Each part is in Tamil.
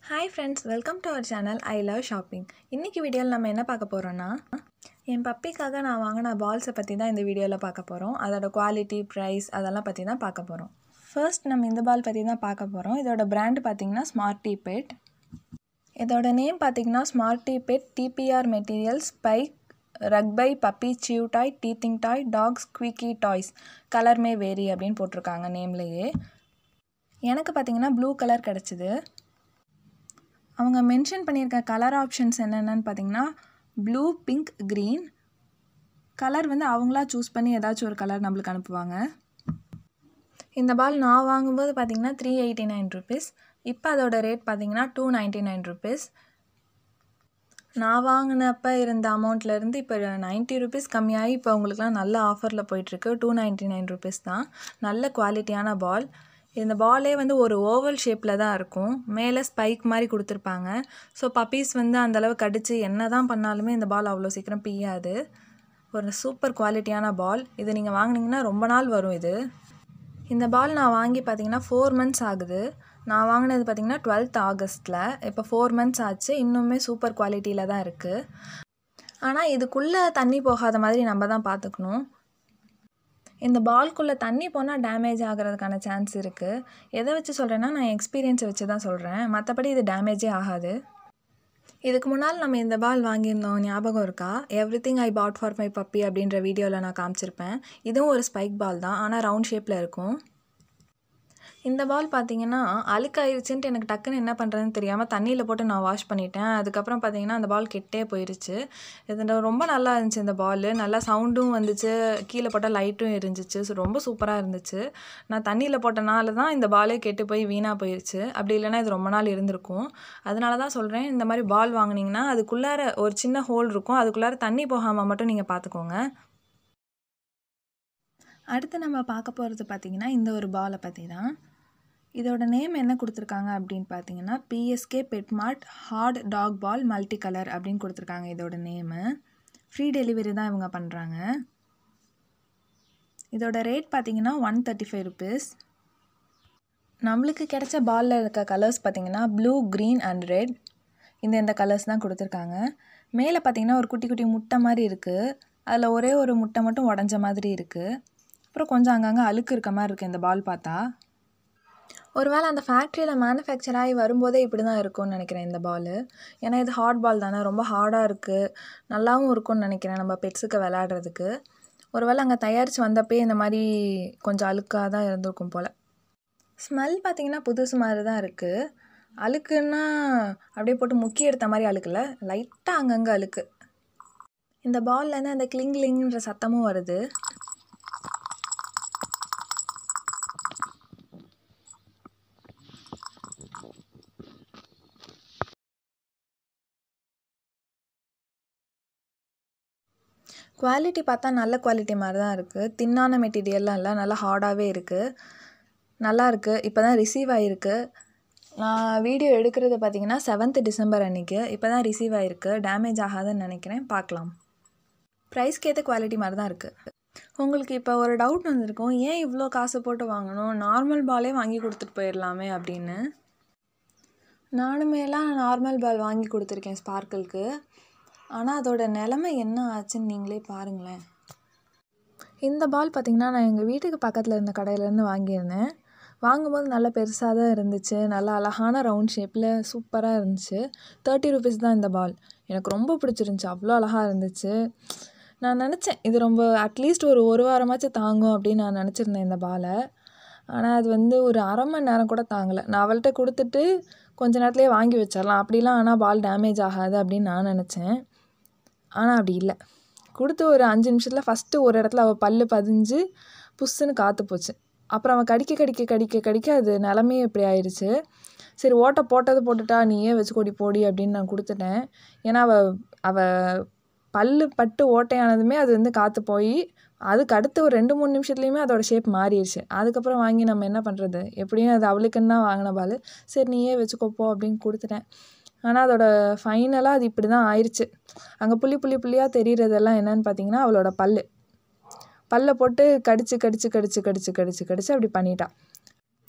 hi friends welcome to our channel I love shopping இன்றைக்கி வீடியோவில் நம்ம என்ன பார்க்க போகிறோன்னா என் பப்பிக்காக நான் வாங்கின பால்ஸை பற்றி தான் இந்த வீடியோவில் பார்க்க போகிறோம் அதோட குவாலிட்டி ப்ரைஸ் அதெல்லாம் பற்றி தான் பார்க்க போகிறோம் ஃபர்ஸ்ட் நம்ம இந்த பால் பற்றி தான் பார்க்க போகிறோம் இதோட பிராண்ட் பார்த்திங்கன்னா ஸ்மார்ட் பெட் இதோட நேம் பார்த்திங்கன்னா smart pet TPR material spike rugby puppy chew toy teething toy dogs squeaky toys colour may vary அப்படின்னு போட்டிருக்காங்க நேம்லேயே எனக்கு பார்த்திங்கன்னா ப்ளூ கலர் கிடச்சிது அவங்க மென்ஷன் பண்ணியிருக்க கலர் ஆப்ஷன்ஸ் என்னென்னு பார்த்தீங்கன்னா ப்ளூ பிங்க் க்ரீன் கலர் வந்து அவங்களா சூஸ் பண்ணி ஏதாச்சும் ஒரு கலர் நம்மளுக்கு அனுப்புவாங்க இந்த பால் நான் வாங்கும்போது பார்த்தீங்கன்னா த்ரீ எயிட்டி நைன் ருபீஸ் இப்போ அதோட ரேட் பார்த்தீங்கன்னா டூ நைன்ட்டி நைன் ருபீஸ் நான் வாங்கினப்ப இருந்த அமௌண்ட்லேருந்து இப்போ நைன்ட்டி ருபீஸ் கம்மியாகி இப்போ உங்களுக்குலாம் நல்ல ஆஃபரில் போயிட்டுருக்கு டூ நைன்ட்டி நைன் ருபீஸ் தான் நல்ல குவாலிட்டியான பால் இந்த பாலே வந்து ஒரு ஓவல் ஷேப்பில் தான் இருக்கும் மேலே ஸ்பைக் மாதிரி கொடுத்துருப்பாங்க ஸோ பப்பீஸ் வந்து அந்தளவு கடித்து என்ன தான் பண்ணாலுமே இந்த பால் அவ்வளோ சீக்கிரம் பிய்யாது ஒரு சூப்பர் குவாலிட்டியான பால் இது நீங்கள் வாங்கினீங்கன்னா ரொம்ப நாள் வரும் இது இந்த பால் நான் வாங்கி பார்த்தீங்கன்னா ஃபோர் மந்த்ஸ் ஆகுது நான் வாங்கினது பார்த்தீங்கன்னா டுவெல்த் ஆகஸ்ட்டில் இப்போ ஃபோர் மந்த்ஸ் ஆச்சு இன்னுமே சூப்பர் குவாலிட்டியில் தான் இருக்குது ஆனால் இதுக்குள்ளே தண்ணி போகாத மாதிரி நம்ம தான் பார்த்துக்கணும் இந்த பால்குள்ளே தண்ணி போனால் டேமேஜ் ஆகிறதுக்கான சான்ஸ் இருக்குது எதை வச்சு சொல்கிறேன்னா நான் எக்ஸ்பீரியன்ஸை வச்சு தான் சொல்கிறேன் மற்றபடி இது டேமேஜே ஆகாது இதுக்கு முன்னால் நம்ம இந்த பால் வாங்கியிருந்தோம் ஞாபகம் இருக்கா everything I bought for my puppy அப்படின்ற வீடியோவில் நான் காமிச்சிருப்பேன் இதுவும் ஒரு ஸ்பைக் பால் தான் ஆனால் ரவுண்ட் ஷேப்பில் இருக்கும் இந்த பால் பார்த்தீங்கன்னா அழுக்காயிருச்சுன்ட்டு எனக்கு டக்குன்னு என்ன பண்ணுறதுன்னு தெரியாமல் தண்ணியில் போட்டு நான் வாஷ் பண்ணிட்டேன் அதுக்கப்புறம் பார்த்தீங்கன்னா அந்த பால் கெட்டே போயிருச்சு இது ரொம்ப நல்லா இருந்துச்சு இந்த பால் நல்லா சவுண்டும் வந்துச்சு கீழே போட்டால் லைட்டும் எரிஞ்சிச்சு ஸோ ரொம்ப சூப்பராக இருந்துச்சு நான் தண்ணியில் போட்டனால தான் இந்த பாலே கெட்டு போய் வீணாக போயிருச்சு அப்படி இல்லைன்னா இது ரொம்ப நாள் இருந்திருக்கும் அதனால தான் சொல்கிறேன் இந்த மாதிரி பால் வாங்கினீங்கன்னா அதுக்குள்ளார ஒரு சின்ன ஹோல் இருக்கும் அதுக்குள்ளார தண்ணி போகாமல் மட்டும் நீங்கள் பார்த்துக்கோங்க அடுத்து நம்ம பார்க்க போகிறது பார்த்திங்கன்னா இந்த ஒரு பாலை பற்றி தான் இதோட நேம் என்ன கொடுத்துருக்காங்க அப்படின்னு பார்த்தீங்கன்னா BSK Petmart hard dog ball multi colour அப்படின்னு கொடுத்துருக்காங்க இதோட நேமு ஃப்ரீ டெலிவரி தான் இவங்க பண்ணுறாங்க இதோட ரேட் பார்த்தீங்கன்னா ஒன் தேர்ட்டி ஃபைவ் ருபீஸ் நம்மளுக்கு கிடைச்ச பாலில் இருக்க கலர்ஸ் பார்த்திங்கன்னா ப்ளூ க்ரீன் அண்ட் ரெட் இந்த இந்த கலர்ஸ் தான் கொடுத்துருக்காங்க மேலே பார்த்திங்கன்னா ஒரு குட்டி குட்டி முட்டை மாதிரி இருக்குது அதில் ஒரே ஒரு முட்டை மட்டும் உடஞ்ச மாதிரி இருக்குது அப்புறம் கொஞ்சம் அங்கங்கே அழுக்கு இருக்க மாதிரி இருக்குது இந்த பால் பார்த்தா ஒருவேளை அந்த ஃபேக்ட்ரியில் மேனுஃபேக்சர் ஆகி வரும்போதே இப்படி தான் இருக்கும்னு நினைக்கிறேன் இந்த பால் ஏன்னா இது ஹார்ட் பால் தானே ரொம்ப ஹார்டாக இருக்குது நல்லாவும் இருக்கும்னு நினைக்கிறேன் நம்ம பெட்ஸுக்கு விளையாடுறதுக்கு ஒருவேளை அங்கே தயாரித்து வந்தப்பே இந்த மாதிரி கொஞ்சம் அழுக்காக தான் இருந்திருக்கும் போல் ஸ்மெல் பார்த்திங்கன்னா புதுசு மாதிரி தான் இருக்குது அழுக்குன்னா அப்படியே போட்டு முக்கி எடுத்த மாதிரி அழுக்கல லைட்டாக அங்கங்கே அழுக்கு இந்த பால்லேருந்து அந்த கிளிங் கிளிங்ன்ற சத்தமும் வருது குவாலிட்டி பார்த்தா நல்ல குவாலிட்டி மாதிரி தான் இருக்குது தின்னான மெட்டீரியல்லாம் இல்லை நல்லா ஹார்டாகவே இருக்குது நல்லா இருக்குது இப்போ தான் ரிசீவ் ஆகிருக்கு நான் வீடியோ எடுக்கிறது பார்த்திங்கன்னா செவன்த் டிசம்பர் அன்றைக்கி இப்போ தான் ரிசீவ் ஆகிருக்கு டேமேஜ் ஆகாதுன்னு நினைக்கிறேன் பார்க்கலாம் ப்ரைஸ்க்கு ஏற்ற குவாலிட்டி மாதிரி தான் இருக்குது உங்களுக்கு இப்போ ஒரு டவுட் வந்திருக்கும் ஏன் இவ்வளோ காசு போட்டு வாங்கணும் நார்மல் பாலே வாங்கி கொடுத்துட்டு போயிடலாமே அப்படின்னு நானுமேலாம் நார்மல் பால் வாங்கி கொடுத்துருக்கேன் ஸ்பார்க்கிளுக்கு ஆனால் அதோட நிலமை என்ன ஆச்சுன்னு நீங்களே பாருங்களேன் இந்த பால் பார்த்திங்கன்னா நான் எங்கள் வீட்டுக்கு பக்கத்தில் இருந்த கடையிலேருந்து வாங்கியிருந்தேன் வாங்கும்போது நல்லா பெருசாக தான் இருந்துச்சு நல்லா அழகான ரவுண்ட் ஷேப்பில் சூப்பராக இருந்துச்சு தேர்ட்டி ருபீஸ் தான் இந்த பால் எனக்கு ரொம்ப பிடிச்சிருந்துச்சி அவ்வளோ அழகாக இருந்துச்சு நான் நினச்சேன் இது ரொம்ப அட்லீஸ்ட் ஒரு ஒரு வாரமாச்சும் தாங்கும் அப்படின்னு நான் நினச்சிருந்தேன் இந்த பாலை ஆனால் அது வந்து ஒரு அரை மணி நேரம் கூட தாங்கலை நான் அவள்கிட்ட கொடுத்துட்டு கொஞ்ச நேரத்துலேயே வாங்கி வச்சிடலாம் அப்படிலாம் ஆனால் பால் டேமேஜ் ஆகாது அப்படின்னு நான் நினச்சேன் ஆனால் அப்படி இல்லை கொடுத்து ஒரு அஞ்சு நிமிஷத்தில் ஃபஸ்ட்டு ஒரு இடத்துல அவள் பல் பதிஞ்சு புஷ்ஷுன்னு காற்று போச்சு அப்புறம் அவன் கடிக்க கடிக்க கடிக்க கடிக்க அது நிலமையே இப்படி ஆயிடுச்சு சரி ஓட்டை போட்டது போட்டுட்டா நீயே வச்சு கொடி போடி அப்படின்னு நான் கொடுத்துட்டேன் ஏன்னா அவள் அவள் பல் பட்டு ஓட்டையானதுமே அது வந்து காற்று போய் அதுக்கு அடுத்து ஒரு ரெண்டு மூணு நிமிஷத்துலேயுமே அதோட ஷேப் மாறிடுச்சு அதுக்கப்புறம் வாங்கி நம்ம என்ன பண்ணுறது எப்படியும் அது அவளுக்குன்னு தான் வாங்கின பால் சரி நீயே வச்சுக்கோப்போ அப்படின்னு கொடுத்துட்டேன் ஆனால் அதோட ஃபைனலாக அது இப்படி தான் ஆயிடுச்சு அங்கே புள்ளி புள்ளி புள்ளியாக தெரிகிறதெல்லாம் என்னன்னு பார்த்தீங்கன்னா அவளோட பல் பல்லை போட்டு கடிச்சு கடிச்சு கடிச்சு கடிச்சு கடிச்சு கடிச்சு அப்படி பண்ணிட்டான்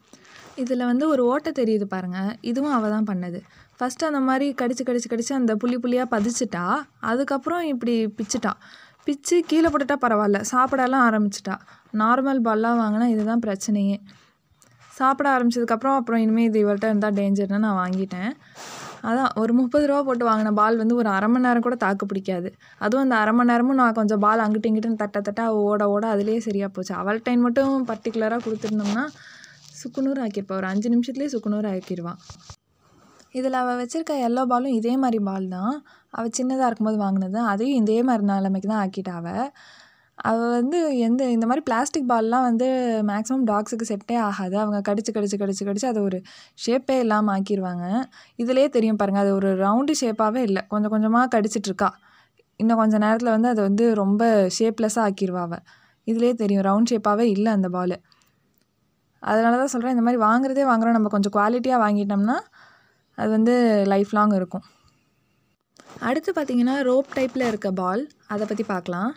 இதில் வந்து ஒரு ஓட்டை தெரியுது பாருங்கள் இதுவும் அவள் தான் பண்ணது ஃபஸ்ட்டு அந்த மாதிரி கடிச்சு கடிச்சு கடிச்சு அந்த புள்ளி புள்ளியாக பதிச்சிட்டா அதுக்கப்புறம் இப்படி பிச்சுட்டா பிச்சு கீழே போட்டுட்டா பரவாயில்ல சாப்பிடலாம் ஆரம்பிச்சிட்டா நார்மல் பால்லாம் வாங்கினா இதுதான் பிரச்சனையே சாப்பிட ஆரம்பிச்சதுக்கப்புறம் அப்புறம் இனிமேல் இது இவள்கிட்ட இருந்தால் டேஞ்சர்னு நான் வாங்கிட்டேன் அதான் ஒரு முப்பது ரூபா போட்டு வாங்கின பால் வந்து ஒரு அரை மணி நேரம் கூட தாக்கு பிடிக்காது அதுவும் அந்த அரை மணி நேரமும் நான் கொஞ்சம் பால் அங்கிட்டு இங்கிட்டுன்னு தட்ட தட்ட அவ ஓட ஓட அதுலேயே சரியாக போச்சு அவள் டைம் மட்டும் பர்டிகுலராக கொடுத்துருந்தோம்னா சுக்குநூறு ஆக்கியிருப்பா ஒரு அஞ்சு நிமிஷத்துலேயே சுக்குநூறு ஆக்கிடுவான் இதில் அவள் வச்சுருக்க எல்லோ பாலும் இதே மாதிரி பால் தான் அவள் சின்னதாக இருக்கும்போது வாங்கினது அதையும் இதே மாதிரி நிலைமைக்கு தான் ஆக்கிட்டா அவள் அவள் வந்து எந்த இந்த மாதிரி பிளாஸ்டிக் பால்லாம் வந்து மேக்ஸிமம் டாக்ஸுக்கு செட்டே ஆகாது அவங்க கடிச்சு கடிச்சு கடிச்சு கடிச்சு அதை ஒரு ஷேப்பே இல்லாமல் ஆக்கிடுவாங்க இதிலே தெரியும் பாருங்கள் அது ஒரு ரவுண்டு ஷேப்பாகவே இல்லை கொஞ்சம் கொஞ்சமாக கடிச்சிட்ருக்கா இன்னும் கொஞ்சம் நேரத்தில் வந்து அதை வந்து ரொம்ப ஷேப்லெஸ்ஸாக ஆக்கிடுவா அவள் இதிலே தெரியும் ரவுண்ட் ஷேப்பாகவே இல்லை அந்த பால் அதனால தான் சொல்கிறேன் இந்த மாதிரி வாங்குறதே வாங்குறோம் நம்ம கொஞ்சம் குவாலிட்டியாக வாங்கிட்டோம்னா அது வந்து லைஃப் லாங் இருக்கும் அடுத்து பார்த்திங்கன்னா ரோப் டைப்பில் இருக்க பால் அதை பற்றி பார்க்கலாம்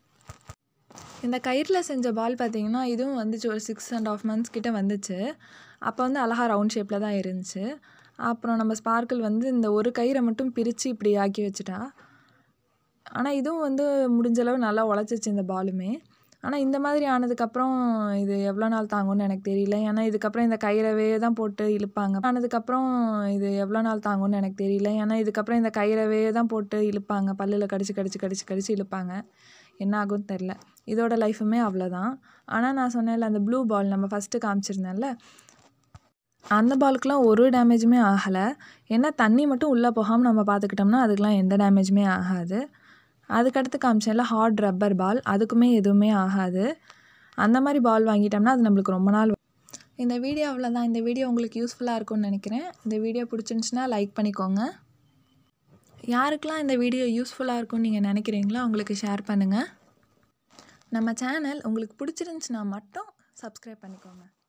இந்த கயிறில் செஞ்ச பால் பார்த்திங்கன்னா இதுவும் வந்துச்சு ஒரு சிக்ஸ் அண்ட் ஆஃப் மந்த்ஸ் கிட்ட வந்துச்சு அப்போ வந்து அழகா ரவுண்ட் ஷேப்பில் தான் இருந்துச்சு அப்புறம் நம்ம ஸ்பார்க்கிள் வந்து இந்த ஒரு கயிறை மட்டும் பிரித்து இப்படி ஆக்கி வச்சுட்டா ஆனால் இதுவும் வந்து முடிஞ்சளவு நல்லா உழைச்சிச்சு இந்த பாலுமே ஆனால் இந்த மாதிரி ஆனதுக்கப்புறம் இது எவ்வளோ நாள் தாங்கும்னு எனக்கு தெரியல ஏன்னா இதுக்கப்புறம் இந்த கயிறவே தான் போட்டு இழுப்பாங்க ஆனதுக்கப்புறம் இது எவ்வளோ நாள் தாங்கும்னு எனக்கு தெரியல ஏன்னா இதுக்கப்புறம் இந்த கயிறவே தான் போட்டு இழுப்பாங்க பல்லில் கடிச்சு கடிச்சு கடிச்சு கடிச்சு இழுப்பாங்க என்ன ஆகும்னு தெரில இதோட லைஃபுமே அவ்வளோதான் ஆனால் நான் சொன்னேன்ல அந்த ப்ளூ பால் நம்ம ஃபஸ்ட்டு காமிச்சிருந்தேன்ல அந்த பாலுக்கெலாம் ஒரு டேமேஜுமே ஆகலை ஏன்னா தண்ணி மட்டும் உள்ளே போகாமல் நம்ம பார்த்துக்கிட்டோம்னா அதுக்கெலாம் எந்த டேமேஜுமே ஆகாது அதுக்கடுத்து காமிச்சேன்ல ஹார்ட் ரப்பர் பால் அதுக்குமே எதுவுமே ஆகாது அந்த மாதிரி பால் வாங்கிட்டோம்னா அது நம்மளுக்கு ரொம்ப நாள் இந்த வீடியோ அவ்வளோதான் இந்த வீடியோ உங்களுக்கு யூஸ்ஃபுல்லாக இருக்கும்னு நினைக்கிறேன் இந்த வீடியோ பிடிச்சிருந்துச்சுன்னா லைக் பண்ணிக்கோங்க யாருக்கெல்லாம் இந்த வீடியோ யூஸ்ஃபுல்லாக இருக்கும்னு நீங்கள் நினைக்கிறீங்களோ அவங்களுக்கு ஷேர் பண்ணுங்கள் நம்ம சேனல் உங்களுக்கு பிடிச்சிருந்துச்சுன்னா மட்டும் சப்ஸ்கிரைப் பண்ணிக்கோங்க